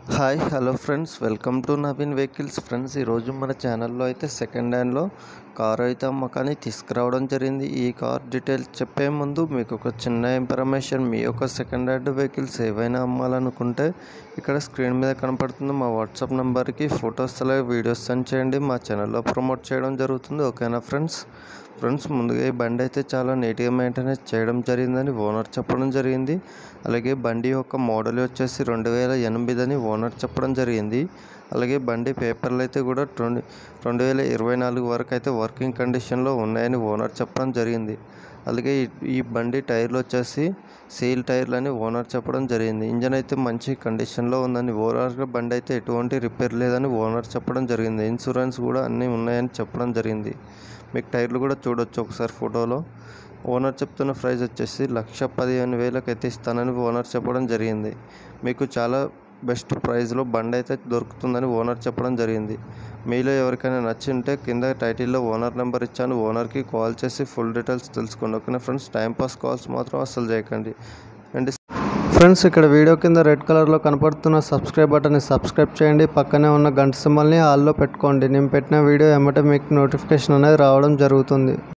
hi hello friends welcome to Naveen vehicles friends ఈరోజు మన ఛానల్లో అయితే సెకండ్ హ్యాండ్లో కార్ అయితే అమ్మకాన్ని తీసుకురావడం జరిగింది ఈ కార్ డీటెయిల్స్ చెప్పే ముందు మీకు ఒక చిన్న ఇన్ఫర్మేషన్ మీ యొక్క సెకండ్ హ్యాండ్ వెహికల్స్ ఏవైనా అమ్మాలనుకుంటే ఇక్కడ స్క్రీన్ మీద కనపడుతుంది మా వాట్సాప్ నెంబర్కి ఫొటోస్ అలాగే వీడియోస్ సెండ్ చేయండి మా ఛానల్లో ప్రమోట్ చేయడం జరుగుతుంది ఓకేనా ఫ్రెండ్స్ ఫ్రెండ్స్ ముందుగా ఈ బండి అయితే చాలా నీట్గా మెయింటెనెన్స్ చేయడం జరిగిందని ఓనర్ చెప్పడం జరిగింది అలాగే బండి యొక్క మోడల్ వచ్చేసి రెండు వేల ఎనిమిది అని ఓనర్ చెప్పడం జరిగింది అలాగే బండి పేపర్లు అయితే కూడా రెండు రెండు వేల ఇరవై నాలుగు వరకు అయితే వర్కింగ్ కండిషన్లో ఉన్నాయని ఓనర్ చెప్పడం జరిగింది అలాగే ఈ- ఈ బండి టైర్లు వచ్చేసి సీల్ టైర్లు అని ఓనర్ చెప్పడం జరిగింది ఇంజన్ అయితే మంచి కండిషన్లో ఉందని ఓనర్ బండి అయితే ఎటువంటి రిపేర్ లేదని ఓనర్ చెప్పడం జరిగింది ఇన్సూరెన్స్ కూడా అన్నీ ఉన్నాయని చెప్పడం జరిగింది మీకు టైర్లు కూడా చూడొచ్చు ఒకసారి ఫోటోలో ఓనర్ చెప్తున్న ప్రైస్ వచ్చేసి లక్ష పదిహేను వేలకు అయితే ఇస్తానని ఓనర్ చెప్పడం జరిగింది మీకు చాలా బెస్ట్ ప్రైస్లో బండి అయితే దొరుకుతుందని ఓనర్ చెప్పడం జరిగింది మీలో ఎవరికైనా నచ్చింటే కింద టైటిల్లో ఓనర్ నెంబర్ ఇచ్చాను ఓనర్కి కాల్ చేసి ఫుల్ డీటెయిల్స్ తెలుసుకోండి ఓకేనా ఫ్రెండ్స్ టైంపాస్ కాల్స్ మాత్రం అస్సలు చేయకండి అండ్ ఫ్రెండ్స్ ఇక్కడ వీడియో కింద రెడ్ కలర్లో కనపడుతున్న సబ్స్క్రైబ్ బటన్ని సబ్స్క్రైబ్ చేయండి పక్కనే ఉన్న గంట సింబల్ని ఆల్లో పెట్టుకోండి నేను పెట్టిన వీడియో ఏమంటే మీకు నోటిఫికేషన్ అనేది రావడం జరుగుతుంది